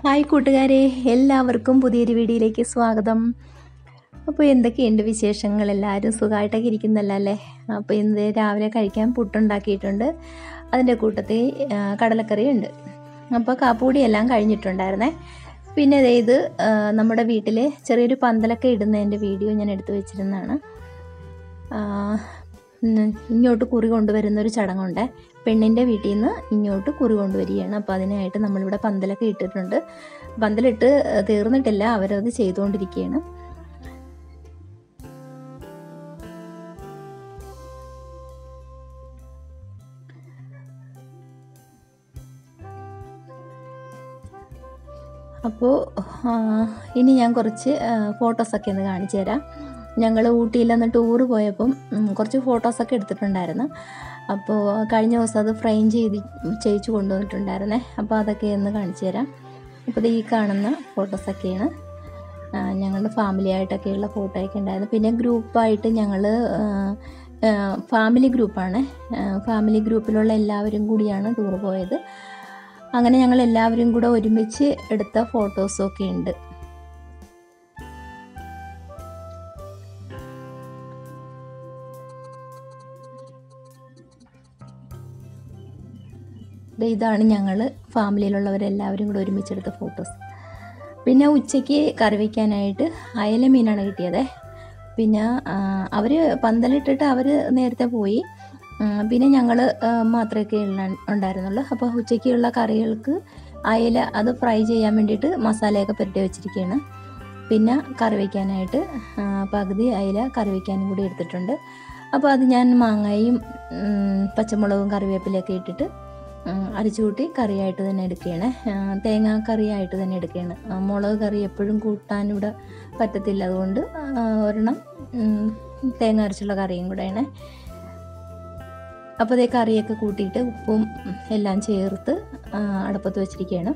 hi കൂട്ടുകാരെ എല്ലാവർക്കും പുതിയൊരു വീഡിയോയിലേക്ക് സ്വാഗതം അപ്പോൾ എന്തൊക്കെയുണ്ട് വിശേഷങ്ങൾ എല്ലാവരും സുഖമായിട്ടൊക്കെ ഇരിക്കുന്നല്ലോ അല്ലേ അപ്പോൾ ഇന്ന് രാവിലെ കഴിക്കാൻ പുട്ടുണ്ടാക്കിയിട്ടുണ്ട് അതിൻ്റെ കൂട്ടത്തിൽ ആ, കടലക്കറിയുണ്ട് അപ്പോൾ കാപ്പൂടി എല്ലാം കഴിഞ്ഞിട്ടുണ്ടായിരുന്നേ പിന്നെ ദേ ഇത് ആ, നമ്മുടെ വീട്ടിൽ ചെറിയൊരു പന്തലൊക്കെ ഇടുന്നതിൻ്റെ വീഡിയോ ഞാൻ എടുത്തു വെച്ചിരുന്നതാണ് ആ, ഉം, ഇങ്ങോട്ട് കുറി കൊണ്ടുവരുന്ന ഒരു ചടങ്ങുണ്ട് പെണ്ണിൻ്റെ വീട്ടിൽ നിന്ന് ഇങ്ങോട്ട് കുറി കൊണ്ടുവരികയാണ് അപ്പോൾ അതിനായിട്ട് നമ്മളിവിടെ പന്തലൊക്കെ ഇട്ടിട്ടുണ്ട് പന്തലിട്ട് തീർന്നിട്ടില്ല അവരത് ചെയ്തുകൊണ്ടിരിക്കുകയാണ് അപ്പോൾ ഇനി ഞാൻ കുറച്ച് ഫോട്ടോസൊക്കെ ഒന്ന് കാണിച്ചു തരാം ഞങ്ങൾ ഊട്ടിയിലൊന്ന് ടൂറ് പോയപ്പം ഉം, കുറച്ച് ഫോട്ടോസൊക്കെ എടുത്തിട്ടുണ്ടായിരുന്നു അപ്പോൾ കഴിഞ്ഞ ദിവസം അത് ഫ്രെയിം ചെയ്ത് ചെയ്യിച്ചു കൊണ്ടുവന്നിട്ടുണ്ടായിരുന്നേ അപ്പോൾ അതൊക്കെ ഒന്ന് കാണിച്ചു തരാം അപ്പോൾ ഇത് ഈ കാണുന്ന ഫോട്ടോസൊക്കെയാണ് ആ, ഞങ്ങളുടെ ഫാമിലി ആയിട്ടൊക്കെയുള്ള ഫോട്ടോ ഒക്കെ ഉണ്ടായിരുന്നു പിന്നെ ഗ്രൂപ്പായിട്ട് ഞങ്ങൾ ഫാമിലി ഗ്രൂപ്പാണ് ഫാമിലി ഗ്രൂപ്പിലുള്ള എല്ലാവരും കൂടിയാണ് ടൂർ പോയത് അങ്ങനെ ഞങ്ങൾ എല്ലാവരും കൂടെ ഒരുമിച്ച് എടുത്ത ഫോട്ടോസൊക്കെ ഉണ്ട് ദേ ഇതാണ് ഞങ്ങൾ ഫാമിലിയിലുള്ളവരെല്ലാവരും കൂടെ ഒരുമിച്ചെടുത്ത ഫോട്ടോസ് പിന്നെ ഉച്ചയ്ക്ക് കറി വയ്ക്കാനായിട്ട് അയല മീനാണ് കിട്ടിയത് പിന്നെ അവർ പന്തലിട്ടിട്ട് അവർ നേരത്തെ പോയി ആ, പിന്നെ ഞങ്ങൾ മാത്രമേ ഉള്ള ഉണ്ടായിരുന്നുള്ളൂ അപ്പോൾ ഉച്ചയ്ക്കുള്ള കറികൾക്ക് അയല അത് ഫ്രൈ ചെയ്യാൻ വേണ്ടിയിട്ട് മസാലയൊക്കെ പുരട്ടി വെച്ചിരിക്കുകയാണ് പിന്നെ കറി വയ്ക്കാനായിട്ട് ആ, പകുതി അയല കറി വയ്ക്കാനും കൂടി എടുത്തിട്ടുണ്ട് അപ്പോൾ അത് ഞാൻ മാങ്ങയും ഉം, പച്ചമുളകും കറിവേപ്പിലയൊക്കെ ഇട്ടിട്ട് ഉം, അരച്ചു കൂട്ടി കറിയായിട്ട് തന്നെ എടുക്കുകയാണ് ആ, തേങ്ങാ കറിയായിട്ട് തന്നെ എടുക്കുകയാണ് ആ, മുളക് കറി എപ്പോഴും കൂട്ടാൻ ഇവിടെ പറ്റത്തില്ല അതുകൊണ്ട് ആ, ഒരെണ്ണം ഉം, തേങ്ങ അരച്ചുള്ള കറിയും കൂടെയാണ് അപ്പോൾ അതേ കറിയൊക്കെ കൂട്ടിയിട്ട് ഉപ്പും എല്ലാം ചേർത്ത് ആ, അടുപ്പത്ത് വെച്ചിരിക്കുകയാണ്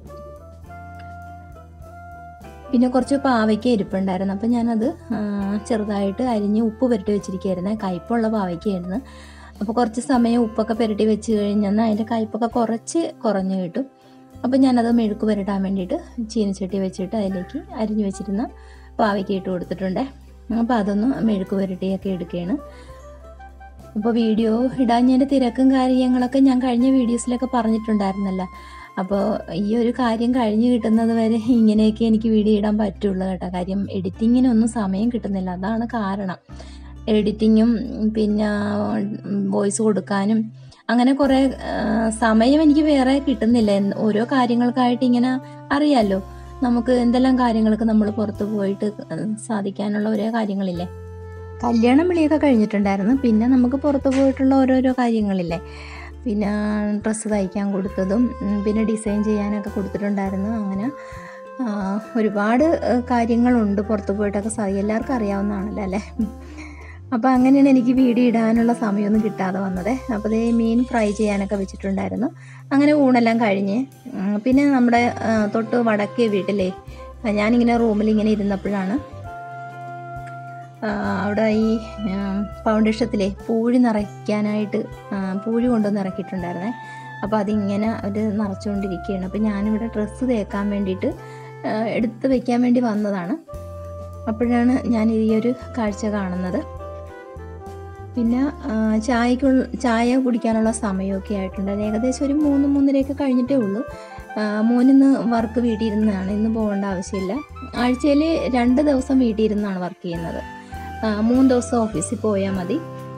പിന്നെ കുറച്ച് പാവയ്ക്ക ഇരിപ്പുണ്ടായിരുന്നു അപ്പോൾ ഞാനത് ആ, ചെറുതായിട്ട് അരിഞ്ഞ് ഉപ്പ് പുരട്ടി വെച്ചിരിക്കുകയായിരുന്നു കയ്പുള്ള പാവയ്ക്കായിരുന്നു അപ്പോൾ കുറച്ച് സമയം ഉപ്പൊക്കെ പുരട്ടി വെച്ച് കഴിഞ്ഞാൽ അതിൻ്റെ കയ്പൊക്കെ കുറച്ച് കുറഞ്ഞ് കിട്ടും അപ്പോൾ ഞാനത് മെഴുക്ക് പുരട്ടാൻ വേണ്ടിയിട്ട് ചീനച്ചട്ടി വെച്ചിട്ട് അതിലേക്ക് അരിഞ്ഞ് വെച്ചിരുന്ന പാവയ്ക്ക ഇട്ട് കൊടുത്തിട്ടുണ്ട് അപ്പോൾ അതൊന്ന് മെഴുക്ക് പുരട്ടിയൊക്കെ എടുക്കുകയാണ് അപ്പോൾ വീഡിയോ ഇടാഞ്ഞതിൻ്റെ തിരക്കും കാര്യങ്ങളൊക്കെ ഞാൻ കഴിഞ്ഞ വീഡിയോസിലൊക്കെ പറഞ്ഞിട്ടുണ്ടായിരുന്നല്ലോ അപ്പോൾ ഈ ഒരു കാര്യം കഴിഞ്ഞ് കിട്ടുന്നത് വരെ ഇങ്ങനെയൊക്കെ എനിക്ക് വീഡിയോ ഇടാൻ പറ്റുള്ളൂ കേട്ടോ കാര്യം എഡിറ്റിങ്ങിനൊന്നും സമയം കിട്ടുന്നില്ല അതാണ് കാരണം എഡിറ്റിങ്ങും പിന്നെ വോയിസ് കൊടുക്കാനും അങ്ങനെ കുറേ ആ, സമയം എനിക്ക് വേറെ കിട്ടുന്നില്ല എന്ന് ഓരോ കാര്യങ്ങൾക്കായിട്ട് ഇങ്ങനെ അറിയാലോ നമുക്ക് എന്തെല്ലാം കാര്യങ്ങൾക്ക് നമ്മൾ പുറത്ത് പോയിട്ട് സാധിക്കാനുള്ള ഓരോ കാര്യങ്ങളില്ലേ കല്യാണം വിളിയൊക്കെ കഴിഞ്ഞിട്ടുണ്ടായിരുന്നു പിന്നെ നമുക്ക് പുറത്ത് പോയിട്ടുള്ള ഓരോരോ കാര്യങ്ങളില്ലേ പിന്നെ ഡ്രസ്സ് തയ്ക്കാൻ കൊടുത്തതും ഉം, പിന്നെ ഡിസൈൻ ചെയ്യാനൊക്കെ കൊടുത്തിട്ടുണ്ടായിരുന്നു അങ്ങനെ ആ, ഒരുപാട് ഏഹ്, കാര്യങ്ങളുണ്ട് പുറത്ത് പോയിട്ടൊക്കെ സാധിക്കും എല്ലാവർക്കും അറിയാവുന്നതാണല്ലോ അല്ലേ അപ്പോൾ അങ്ങനെയാണ് എനിക്ക് വീഡിയോ ഇടാനുള്ള സമയമൊന്നും കിട്ടാതെ വന്നത് അപ്പോൾ ദേ മീൻ ഫ്രൈ ചെയ്യാനൊക്കെ വെച്ചിട്ടുണ്ടായിരുന്നു അങ്ങനെ ഊണെല്ലാം കഴിഞ്ഞ് ഉം, പിന്നെ നമ്മുടെ ആ, തൊട്ട് വടക്കേ വീട്ടിലേ ആ, ഞാനിങ്ങനെ റൂമിൽ ഇങ്ങനെ ഇരുന്നപ്പോഴാണ് ആ, അവിടെ ഈ ഫൗണ്ടേഷത്തിലെ പൂഴി നിറയ്ക്കാനായിട്ട് ആ, പൂഴി കൊണ്ടുവന്ന് ഇറക്കിയിട്ടുണ്ടായിരുന്നേ അപ്പോൾ അതിങ്ങനെ അവർ നിറച്ചുകൊണ്ടിരിക്കുകയാണ് അപ്പോൾ ഞാനിവിടെ ഡ്രസ്സ് തേക്കാൻ വേണ്ടിയിട്ട് ആ, എടുത്ത് വെക്കാൻ വേണ്ടി വന്നതാണ് അപ്പോഴാണ് ഞാൻ ഈ ഒരു കാഴ്ച കാണുന്നത് പിന്നെ ആ, ചായക്കുള്ള ചായ കുടിക്കാനുള്ള സമയമൊക്കെ ആയിട്ടുണ്ട് അത് ഏകദേശം ഒരു മൂന്ന് മൂന്നരയൊക്കെ കഴിഞ്ഞിട്ടേ ഉള്ളൂ ആ, മോനിന്ന് വർക്ക് വീട്ടിൽ ഇരുന്നാണ് ഇന്ന് പോകേണ്ട ആവശ്യമില്ല ആഴ്ചയിൽ രണ്ട് ദിവസം വീട്ടിൽ ഇരുന്നാണ് വർക്ക് ചെയ്യുന്നത് ആ, മൂന്ന് ദിവസം ഓഫീസിൽ പോയാൽ മതി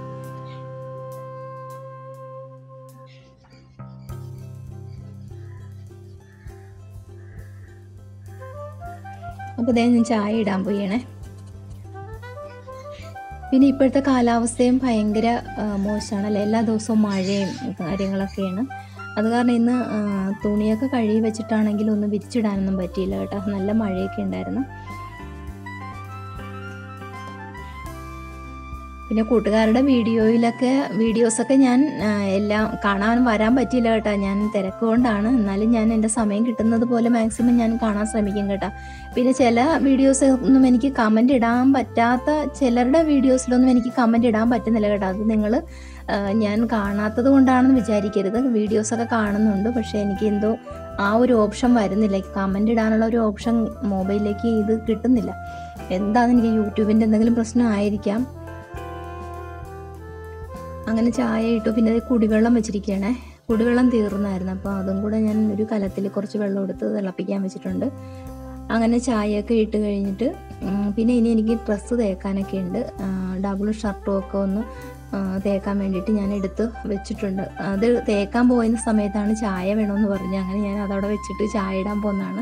അപ്പോൾ ദേ ഞാൻ ചായ ഇടാൻ പോയണേ പിന്നെ ഇപ്പോഴത്തെ കാലാവസ്ഥയും ഭയങ്കര മോശമാണല്ലോ എല്ലാ ദിവസവും മഴയും കാര്യങ്ങളൊക്കെയാണ് അത് കാരണം ഇന്ന് ആ, തുണിയൊക്കെ കഴുകി വെച്ചിട്ടാണെങ്കിലും ഒന്നും വിരിച്ചിടാനൊന്നും പറ്റിയില്ല കേട്ടോ നല്ല മഴയൊക്കെ ഉണ്ടായിരുന്നു പിന്നെ കൂട്ടുകാരുടെ വീഡിയോയിലൊക്കെ വീഡിയോസൊക്കെ ഞാൻ ആ, എല്ലാം കാണാൻ വരാൻ പറ്റിയില്ല കേട്ടോ ഞാൻ തിരക്ക് കൊണ്ടാണ് എന്നാലും ഞാൻ എൻ്റെ സമയം കിട്ടുന്നത് പോലെ മാക്സിമം ഞാൻ കാണാൻ ശ്രമിക്കും കേട്ടോ പിന്നെ ചില വീഡിയോസ് ഒന്നും എനിക്ക് കമൻ്റ് ഇടാൻ പറ്റാത്ത ചിലരുടെ വീഡിയോസിലൊന്നും എനിക്ക് കമൻ്റ് ഇടാൻ പറ്റുന്നില്ല കേട്ടോ അത് നിങ്ങൾ ഞാൻ കാണാത്തത് കൊണ്ടാണെന്ന് വിചാരിക്കരുത് വീഡിയോസൊക്കെ കാണുന്നുണ്ട് പക്ഷേ എനിക്ക് എന്തോ ആ ഒരു ഓപ്ഷൻ വരുന്നില്ല കമൻ്റ് ഇടാനുള്ള ഒരു ഓപ്ഷൻ മൊബൈലിലേക്ക് ഇത് കിട്ടുന്നില്ല എന്താണെന്ന് എനിക്ക് യൂട്യൂബിൻ്റെ എന്തെങ്കിലും പ്രശ്നമായിരിക്കാം അങ്ങനെ ചായ ഇട്ടു പിന്നെ അത് കുടിവെള്ളം വെച്ചിരിക്കുകയാണേ കുടിവെള്ളം തീർന്നായിരുന്നു അപ്പോൾ അതും കൂടെ ഞാൻ ഒരു കലത്തിൽ കുറച്ച് വെള്ളം എടുത്ത് തിളപ്പിക്കാൻ വെച്ചിട്ടുണ്ട് അങ്ങനെ ചായയൊക്കെ ഇട്ട് കഴിഞ്ഞിട്ട് ഉം, പിന്നെ ഇനി എനിക്ക് ഡ്രസ്സ് തേക്കാനൊക്കെ ഉണ്ട് ഡബിൾ ഷർട്ടും ഒക്കെ ഒന്ന് ആ, തേക്കാൻ വേണ്ടിയിട്ട് ഞാൻ എടുത്ത് വെച്ചിട്ടുണ്ട് അത് തേക്കാൻ പോയുന്ന സമയത്താണ് ചായ വേണമെന്ന് പറഞ്ഞ് അങ്ങനെ ഞാൻ അതവിടെ വെച്ചിട്ട് ചായ ഇടാൻ പോകുന്നതാണ്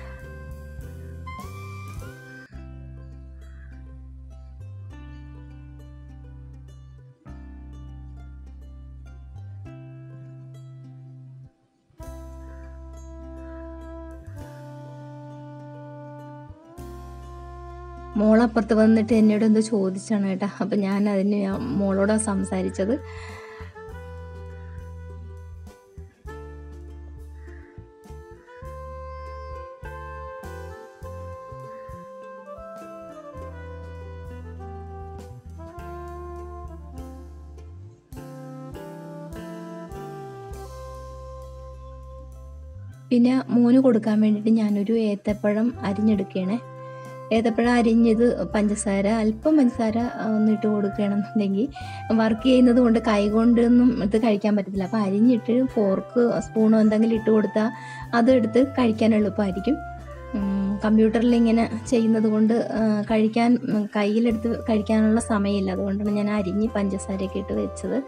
മോളപ്പുറത്ത് വന്നിട്ട് എന്നോട് എന്തോ ചോദിച്ചാണ് കേട്ടോ അപ്പം ഞാൻ അതിന് ഞാൻ മോളോടാണ് സംസാരിച്ചത് പിന്നെ മോന് കൊടുക്കാൻ വേണ്ടിയിട്ട് ഞാനൊരു ഏത്തപ്പഴം അരിഞ്ഞെടുക്കുകയാണേ ഏത്തപ്പഴം അരിഞ്ഞത് പഞ്ചസാര അല്പം പഞ്ചസാര ആ, ഒന്ന് ഇട്ട് കൊടുക്കുകയാണെന്നുണ്ടെങ്കിൽ വർക്ക് ചെയ്യുന്നത് കൊണ്ട് കൈ കൊണ്ടൊന്നും ഇത് കഴിക്കാൻ പറ്റത്തില്ല അപ്പോൾ അരിഞ്ഞിട്ട് ഫോർക്ക് സ്പൂണോ എന്തെങ്കിലും ഇട്ട് കൊടുത്താൽ അത് എടുത്ത് കഴിക്കാൻ എളുപ്പമായിരിക്കും ഉം, കമ്പ്യൂട്ടറിൽ ഇങ്ങനെ ചെയ്യുന്നത് കൊണ്ട് ആ, കഴിക്കാൻ ഉം, കയ്യിലെടുത്ത് കഴിക്കാനുള്ള സമയമില്ല അതുകൊണ്ടാണ് ഞാൻ അരിഞ്ഞ് പഞ്ചസാരയൊക്കെ ഇട്ട് വെച്ചത്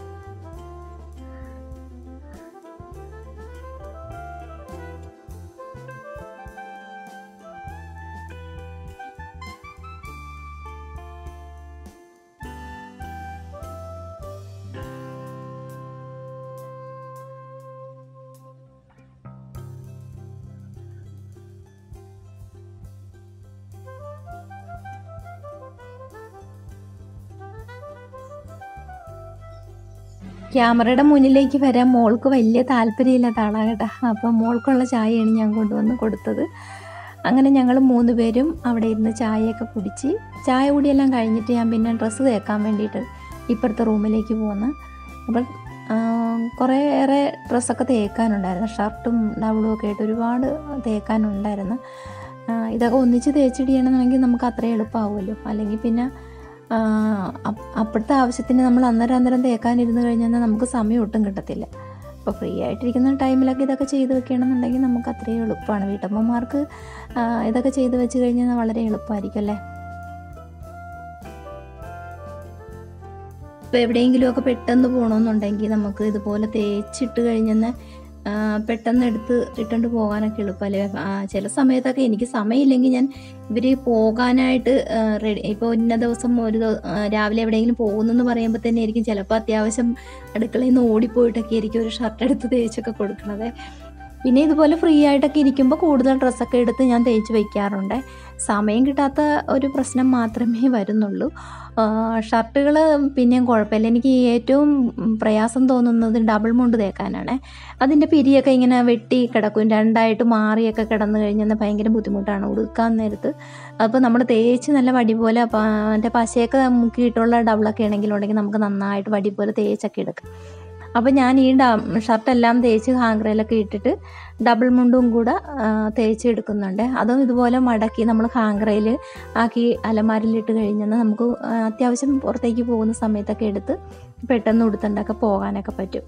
ക്യാമറയുടെ മുന്നിലേക്ക് വരാൻ മോൾക്ക് വലിയ താല്പര്യമില്ലാത്ത ആളാണ് കേട്ടോ അപ്പം മോൾക്കുള്ള ചായയാണ് ഞാൻ കൊണ്ടുവന്ന് കൊടുത്തത് അങ്ങനെ ഞങ്ങൾ മൂന്ന് പേരും അവിടെ ഇരുന്ന് ചായയൊക്കെ കുടിച്ച് ചായ കുടിയെല്ലാം കഴിഞ്ഞിട്ട് ഞാൻ പിന്നെ ഡ്രസ്സ് തേക്കാൻ വേണ്ടിയിട്ട് ഇപ്പുറത്തെ റൂമിലേക്ക് പോന്ന് അപ്പം കുറേ ഏറെ ഡ്രസ്സൊക്കെ തേക്കാനുണ്ടായിരുന്നു ഷർട്ടും ഡബിളും ഒക്കെ ആയിട്ട് ഒരുപാട് തേക്കാനുണ്ടായിരുന്നു ആ, ഇതൊക്കെ ഒന്നിച്ച് തേച്ചിടിയണമെന്നുണ്ടെങ്കിൽ നമുക്ക് അത്രയും എളുപ്പമാവുമല്ലോ അല്ലെങ്കിൽ പിന്നെ ആ, അപ്പ് അപ്പോഴത്തെ ആവശ്യത്തിന് നമ്മൾ അന്നേരം അന്നേരം തേക്കാനിരുന്ന് കഴിഞ്ഞാൽ നമുക്ക് സമയം ഒട്ടും കിട്ടത്തില്ല അപ്പോൾ ഫ്രീ ആയിട്ടിരിക്കുന്ന ടൈമിലൊക്കെ ഇതൊക്കെ ചെയ്ത് വെക്കുകയാണെന്നുണ്ടെങ്കിൽ നമുക്ക് അത്രയും എളുപ്പമാണ് വീട്ടമ്മമാർക്ക് ആ, ഇതൊക്കെ ചെയ്ത് വെച്ച് കഴിഞ്ഞാൽ വളരെ എളുപ്പമായിരിക്കും അല്ലേ ഇപ്പോൾ എവിടെയെങ്കിലുമൊക്കെ പെട്ടെന്ന് പോകണമെന്നുണ്ടെങ്കിൽ നമുക്ക് ഇതുപോലെ തേച്ചിട്ട് കഴിഞ്ഞെന്ന് ആ, പെട്ടെന്ന് എടുത്ത് ഇട്ടുകൊണ്ട് പോകാനൊക്കെ എളുപ്പമല്ലേ ആ, ചില സമയത്തൊക്കെ എനിക്ക് സമയമില്ലെങ്കിൽ ഞാൻ ഇവർ പോകാനായിട്ട് റെഡി ഇപ്പോൾ ഇന്ന ദിവസം ഒരു ദിവ- ആ, രാവിലെ എവിടെയെങ്കിലും പോകുന്നെന്ന് പറയുമ്പോൾ തന്നെ ആയിരിക്കും ചിലപ്പോൾ അത്യാവശ്യം അടുക്കളയിൽ നിന്ന് ഓടിപ്പോയിട്ടൊക്കെ ആയിരിക്കും ഒരു ഷർട്ട് എടുത്ത് തേച്ചൊക്കെ കൊടുക്കണത് പിന്നെ ഇതുപോലെ ഫ്രീ ആയിട്ടൊക്കെ ഇരിക്കുമ്പോൾ കൂടുതൽ ഡ്രസ്സൊക്കെ എടുത്ത് ഞാൻ തേച്ച് വയ്ക്കാറുണ്ട് സമയം കിട്ടാത്ത ഒരു പ്രശ്നം മാത്രമേ വരുന്നുള്ളൂ ഷർട്ടുകൾ പിന്നെയും കുഴപ്പമില്ല എനിക്ക് ഏറ്റവും പ്രയാസം തോന്നുന്നത് ഡബിൾ മുണ്ട് തേക്കാനാണ് അതിൻ്റെ പിരിയൊക്കെ ഇങ്ങനെ വെട്ടി കിടക്കും രണ്ടായിട്ട് മാറിയൊക്കെ കിടന്നു കഴിഞ്ഞാൽ ഭയങ്കര ബുദ്ധിമുട്ടാണ് ഉടുക്കാൻ നേരത്ത് അപ്പോൾ നമ്മൾ തേച്ച് നല്ല വടി പോലെ പ- മറ്റേ പശയൊക്കെ മുക്കിയിട്ടുള്ള ഡബിളൊക്കെ ആണെങ്കിൽ ഉണ്ടെങ്കിൽ നമുക്ക് നന്നായിട്ട് വടി പോലെ തേച്ചൊക്കെ എടുക്കാം അപ്പോൾ ഞാൻ ഈ ഡ ഷർട്ടെല്ലാം തേച്ച് ഹാങ്കറിലൊക്കെ ഇട്ടിട്ട് ഡബിൾ മുണ്ടും കൂടെ ആ, തേച്ച് എടുക്കുന്നുണ്ട് അതും ഇതുപോലെ മടക്കി നമ്മൾ ഹാങ്കറയിൽ ആക്കി അലമാരിലിട്ട് കഴിഞ്ഞാൽ നമുക്ക് ആ, അത്യാവശ്യം പുറത്തേക്ക് പോകുന്ന സമയത്തൊക്കെ എടുത്ത് പെട്ടെന്ന് ഉടുത്തുണ്ടൊക്കെ പോകാനൊക്കെ പറ്റും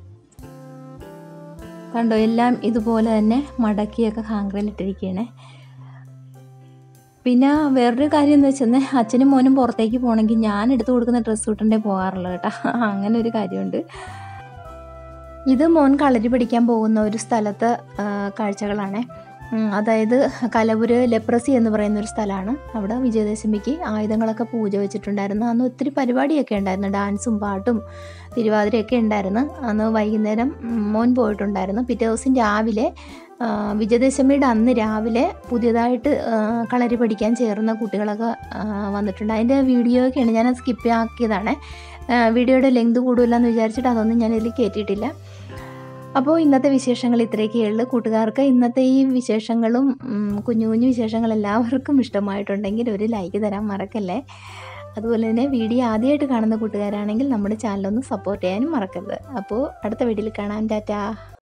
കണ്ടോ എല്ലാം ഇതുപോലെ തന്നെ മടക്കിയൊക്കെ ഹാങ്കറിലിട്ടിരിക്കുകയാണേ പിന്നെ വേറൊരു കാര്യം എന്ന് വെച്ചാൽ അച്ഛനും മോനും പുറത്തേക്ക് പോകണമെങ്കിൽ ഞാൻ എടുത്തു കൊടുക്കുന്ന ഡ്രസ്സ് ഇട്ടുണ്ടേ പോകാറുള്ളൂ കേട്ടോ അങ്ങനെ ഒരു കാര്യമുണ്ട് ഇത് മോൻ കളരി പഠിക്കാൻ പോകുന്ന ഒരു സ്ഥലത്തെ ആ, കാഴ്ചകളാണ് ഉം, അതായത് കലവൂര് ലെപ്രസി എന്ന് പറയുന്ന ഒരു സ്ഥലമാണ് അവിടെ വിജയദശമിക്ക് ആയുധങ്ങളൊക്കെ പൂജ വെച്ചിട്ടുണ്ടായിരുന്നു അന്ന് ഒത്തിരി പരിപാടിയൊക്കെ ഉണ്ടായിരുന്നു ഡാൻസും പാട്ടും തിരുവാതിരയൊക്കെ ഉണ്ടായിരുന്നു അന്ന് വൈകുന്നേരം ഉം, മോൻ പോയിട്ടുണ്ടായിരുന്നു പിറ്റേ ദിവസം രാവിലെ ആ, വിജയദശമിയുടെ അന്ന് രാവിലെ പുതിയതായിട്ട് ആ, കളരി പഠിക്കാൻ ചേർന്ന കുട്ടികളൊക്കെ ആ, വന്നിട്ടുണ്ട് അതിൻ്റെ വീഡിയോയൊക്കെയാണ് ഞാൻ സ്കിപ്പ് ആക്കിയതാണ് ആ, വീഡിയോയുടെ ലെങ്ത് കൂടുതലെന്ന് വിചാരിച്ചിട്ട് അതൊന്നും ഞാൻ ഇതിൽ കയറ്റിയിട്ടില്ല അപ്പോൾ ഇന്നത്തെ വിശേഷങ്ങൾ ഇത്രയൊക്കെ ഉള്ളൂ കൂട്ടുകാർക്ക് ഇന്നത്തെ ഈ വിശേഷങ്ങളും ഉം, കുഞ്ഞു കുഞ്ഞു വിശേഷങ്ങൾ എല്ലാവർക്കും ഇഷ്ടമായിട്ടുണ്ടെങ്കിൽ ഒരു ലൈക്ക് തരാൻ മറക്കല്ലേ അതുപോലെ തന്നെ വീഡിയോ ആദ്യമായിട്ട് കാണുന്ന കൂട്ടുകാരാണെങ്കിൽ നമ്മുടെ ചാനലൊന്ന് സപ്പോർട്ട് ചെയ്യാനും മറക്കരുത് അപ്പോൾ അടുത്ത വീഡിയോയിൽ കാണാം ടാറ്റാ